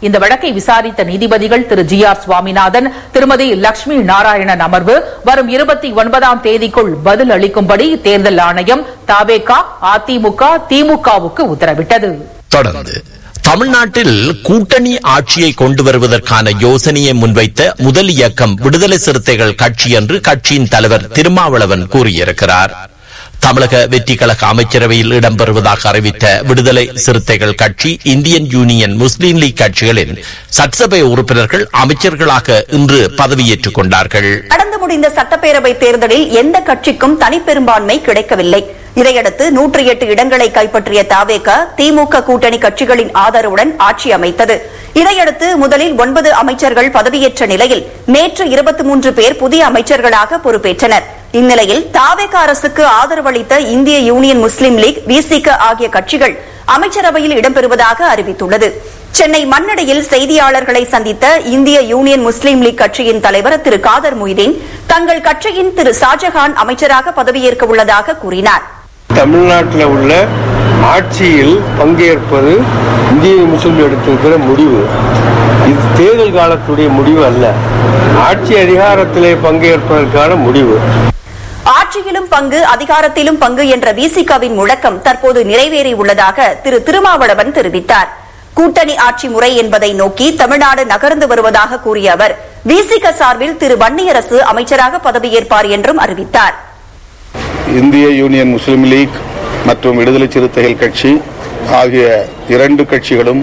இந்த வழக்கை விசாரித்த நீதிபதிகள் திரு ஜி ஆர் சுவாமிநாதன் திருமதி லட்சுமி நாராயணன் அமர்வு வரும் இருபத்தி ஒன்பதாம் தேதிக்குள் பதில் அளிக்கும்படி தேர்தல் ஆணையம் தாவேகா அதிமுக திமுகவுக்கு உத்தரவிட்டது தொடர்ந்து தமிழ்நாட்டில் கூட்டணி ஆட்சியை கொண்டு வருவதற்கான யோசனையை முன்வைத்த முதல் இயக்கம் விடுதலை சிறுத்தைகள் கட்சி என்று கட்சியின் தலைவர் திருமாவளவன் கூறியிருக்கிறார் தமிழக வெற்றி கழக அமைச்சரவையில் இடம்பெறுவதாக அறிவித்த விடுதலை சிறுத்தைகள் கட்சி இந்தியன் யூனியன் முஸ்லீம் லீக் கட்சிகளின் சட்டசபை உறுப்பினர்கள் அமைச்சர்களாக இன்று பதவியேற்றுக் கொண்டார்கள் நடந்து முடிந்த சட்டப்பேரவை தேர்தலில் எந்த கட்சிக்கும் தனிப்பெரும்பான்மை கிடைக்கவில்லை இதையடுத்து நூற்றி எட்டு இடங்களை கைப்பற்றிய தாவேக திமுக கூட்டணி கட்சிகளின் ஆதரவுடன் ஆட்சி அமைத்தது இதையடுத்து முதலில் ஒன்பது அமைச்சர்கள் பதவியேற்ற நிலையில் நேற்று இருபத்தி மூன்று பேர் புதிய அமைச்சர்களாக பொறுப்பேற்றனர் இந்நிலையில் தாவேக அரசுக்கு ஆதரவளித்த இந்திய யூனியன் முஸ்லீம் லீக் விசிக ஆகிய கட்சிகள் அமைச்சரவையில் இடம்பெறுவதாக அறிவித்துள்ளது சென்னை மண்ணடியில் செய்தியாளர்களை சந்தித்த இந்திய யூனியன் முஸ்லீம் லீக் கட்சியின் தலைவர் திரு காதர் மொய்தீன் தங்கள் கட்சியின் திரு ஷாஜஹான் அமைச்சராக பதவியேற்க உள்ளதாக கூறினார் தமிழ்நாட்டில் உள்ள ஆட்சியில் பங்கேற்பது இந்திய முஸ்லீம் எடுத்திருக்கிற முடிவு இது தேர்தல் காலத்துடைய முடிவு அல்ல ஆட்சி அதிகாரத்திலே பங்கேற்பதற்கான முடிவு ஆட்சியிலும் பங்கு அதிகாரத்திலும் பங்கு என்ற விசிகாவின் முழக்கம் தற்போது நிறைவேறியுள்ளதாக திரு திருமாவளவன் தெரிவித்தார் கூட்டணி ஆட்சி முறை என்பதை நோக்கி தமிழ்நாடு நகர்ந்து வருவதாக கூறிய அவர் விசிக சார்பில் திரு வன்னியரசு அமைச்சராக பதவியேற்பார் என்றும் அறிவித்தார் இந்திய யூனியன் முஸ்லீம் லீக் மற்றும் விடுதலை சிறுத்தைகள் கட்சி ஆகிய இரண்டு கட்சிகளும்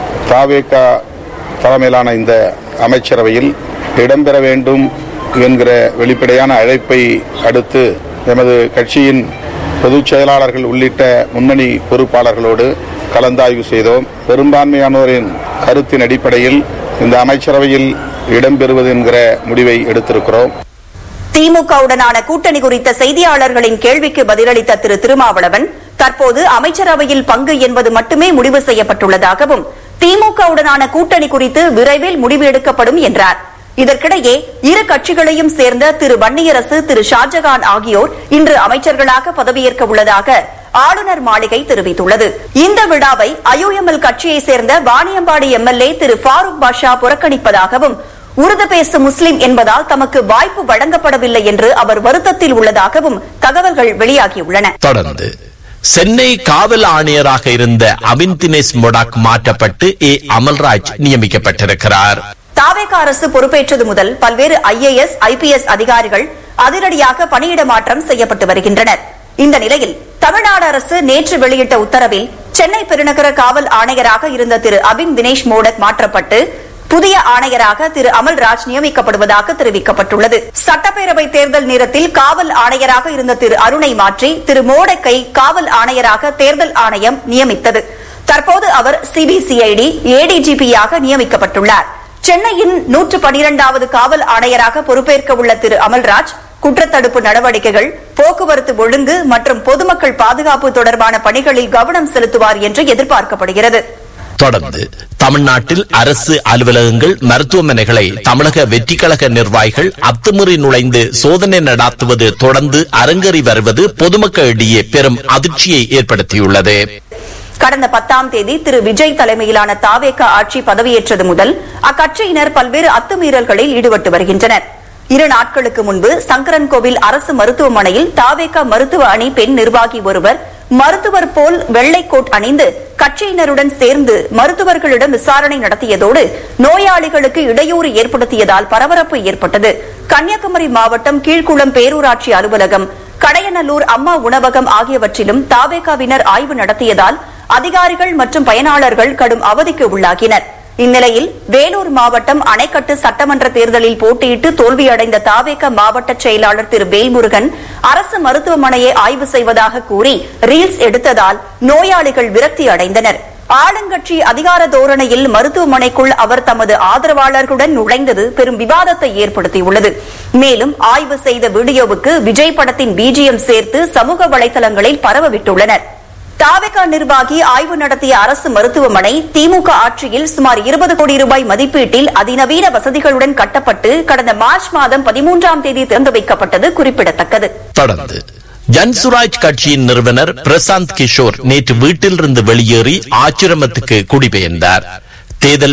தாவேகா தலைமையிலான இந்த அமைச்சரவையில் இடம்பெற வேண்டும் என்கிற வெளிப்படையான அழைப்பை அடுத்து எமது கட்சியின் பொதுச் செயலாளர்கள் உள்ளிட்ட முன்னணி பொறுப்பாளர்களோடு கலந்தாய்வு செய்தோம் பெரும்பான்மையானோரின் கருத்தின் அடிப்படையில் இந்த அமைச்சரவையில் இடம்பெறுவது என்கிற முடிவை எடுத்திருக்கிறோம் திமுகவுடனான கூட்டணி குறித்த செய்தியாளர்களின் கேள்விக்கு பதிலளித்த திரு திருமாவளவன் தற்போது அமைச்சரவையில் பங்கு என்பது மட்டுமே முடிவு செய்யப்பட்டுள்ளதாகவும் திமுகவுடனான கூட்டணி குறித்து விரைவில் முடிவு எடுக்கப்படும் என்றார் இதற்கிடையே இரு கட்சிகளையும் சேர்ந்த திரு வன்னியரசு திரு ஷாஜகான் ஆகியோர் இன்று அமைச்சர்களாக பதவியேற்க உள்ளதாக ஆளுநர் மாளிகை தெரிவித்துள்ளது இந்த விழாவை ஐயுஎம்எல் கட்சியைச் சேர்ந்த வாணியம்பாடி எம்எல்ஏ திரு ஃபாரூக் பாஷா புறக்கணிப்பதாகவும் உருது பேசும் முஸ்லிம் என்பதால் தமக்கு வாய்ப்பு வழங்கப்படவில்லை என்று அவர் வருத்தத்தில் உள்ளதாகவும் தகவல்கள் வெளியாகியுள்ளன தொடர்ந்து சென்னை காவல் ஆணையராக இருந்த அபின் தினேஷ் மொடாக் மாற்றப்பட்டு ஏ அமல்ராஜ் நியமிக்கப்பட்டிருக்கிறார் தாவேக அரசு பொறுப்பேற்றது முதல் பல்வேறு ஐஏஎஸ் ஐபிஎஸ் அதிகாரிகள் அதிரடியாக பணியிட மாற்றம் செய்யப்பட்டு வருகின்றனர் இந்த நிலையில் தமிழ்நாடு அரசு நேற்று வெளியிட்ட உத்தரவில் சென்னை பெருநகர காவல் ஆணையராக இருந்த திரு அபின் தினேஷ் மோடக் மாற்றப்பட்டு புதிய ஆணையராக திரு அமல்ராஜ் நியமிக்கப்படுவதாக தெரிவிக்கப்பட்டுள்ளது சட்டப்பேரவை தேர்தல் நேரத்தில் காவல் ஆணையராக இருந்த திரு அருணை மாற்றி திரு மோடக்கை காவல் ஆணையராக தேர்தல் ஆணையம் நியமித்தது தற்போது அவர் சிபிசிஐடி ஏடிஜிபியாக நியமிக்கப்பட்டுள்ளார் சென்னையின் நூற்று பனிரெண்டாவது காவல் ஆணையராக பொறுப்பேற்க உள்ள திரு அமல்ராஜ் குற்றத்தடுப்பு நடவடிக்கைகள் போக்குவரத்து ஒழுங்கு மற்றும் பொதுமக்கள் பாதுகாப்பு தொடர்பான பணிகளில் கவனம் செலுத்துவார் என்று எதிர்பார்க்கப்படுகிறது தொடர்ந்து தமிழ்நாட்டில் அரசு அலுவலகங்கள் மருத்துவமனைகளை தமிழக வெற்றி கழக நிர்வாகிகள் அத்துமீறி நுழைந்து சோதனை நடாத்துவது தொடர்ந்து அரங்கேறி வருவது பொதுமக்களிடையே பெரும் அதிர்ச்சியை ஏற்படுத்தியுள்ளது கடந்த பத்தாம் தேதி திரு விஜய் தலைமையிலான தாவேக ஆட்சி பதவியேற்றது முதல் அக்கட்சியினர் பல்வேறு அத்துமீறல்களில் ஈடுபட்டு வருகின்றனர் இரு நாட்களுக்கு முன்பு சங்கரன்கோவில் அரசு மருத்துவமனையில் தாவேக மருத்துவ அணி பெண் நிர்வாகி ஒருவர் மருத்துவர் போல் வெள்ளை கோட் அணிந்து கட்சியினருடன் சேர்ந்து மருத்துவர்களிடம் விசாரணை நடத்தியதோடு நோயாளிகளுக்கு இடையூறு ஏற்படுத்தியதால் பரபரப்பு ஏற்பட்டது கன்னியாகுமரி மாவட்டம் கீழ்குளம் பேரூராட்சி அலுவலகம் கடையநல்லூர் அம்மா உணவகம் ஆகியவற்றிலும் தாவேகாவினர் ஆய்வு நடத்தியதால் அதிகாரிகள் மற்றும் பயனாளர்கள் கடும் அவதிக்கு உள்ளாகினர் இந்நிலையில் வேலூர் மாவட்டம் அணைக்கட்டு சட்டமன்ற தேர்தலில் போட்டியிட்டு தோல்வியடைந்த தாவேக மாவட்ட செயலாளர் திரு வேல்முருகன் அரசு மருத்துவமனையை ஆய்வு செய்வதாக கூறி ரீல்ஸ் எடுத்ததால் நோயாளிகள் விரக்தி அடைந்தனர் ஆளுங்கட்சி அதிகார தோரணையில் மருத்துவமனைக்குள் அவர் தமது ஆதரவாளர்களுடன் நுழைந்தது பெரும் விவாதத்தை ஏற்படுத்தியுள்ளது மேலும் ஆய்வு செய்த வீடியோவுக்கு விஜய் படத்தின் பிஜிஎம் சேர்த்து சமூக வலைதளங்களில் பரவவிட்டுள்ளனர் தாவேகா நிர்வாகி ஆய்வு நடத்திய அரசு மருத்துவமனை திமுக ஆட்சியில் சுமார் இருபது கோடி ரூபாய் மதிப்பீட்டில் அதிநவீன வசதிகளுடன் கட்டப்பட்டு கடந்த மார்ச் மாதம் பதிமூன்றாம் தேதி திறந்து வைக்கப்பட்டது குறிப்பிடத்தக்கது தொடர்ந்து ஜன்சுராஜ் கட்சியின் நிறுவனர் பிரசாந்த் கிஷோர் நேற்று வீட்டிலிருந்து வெளியேறி ஆச்சிரமத்துக்கு குடிபெயர்ந்தார் தேர்தல்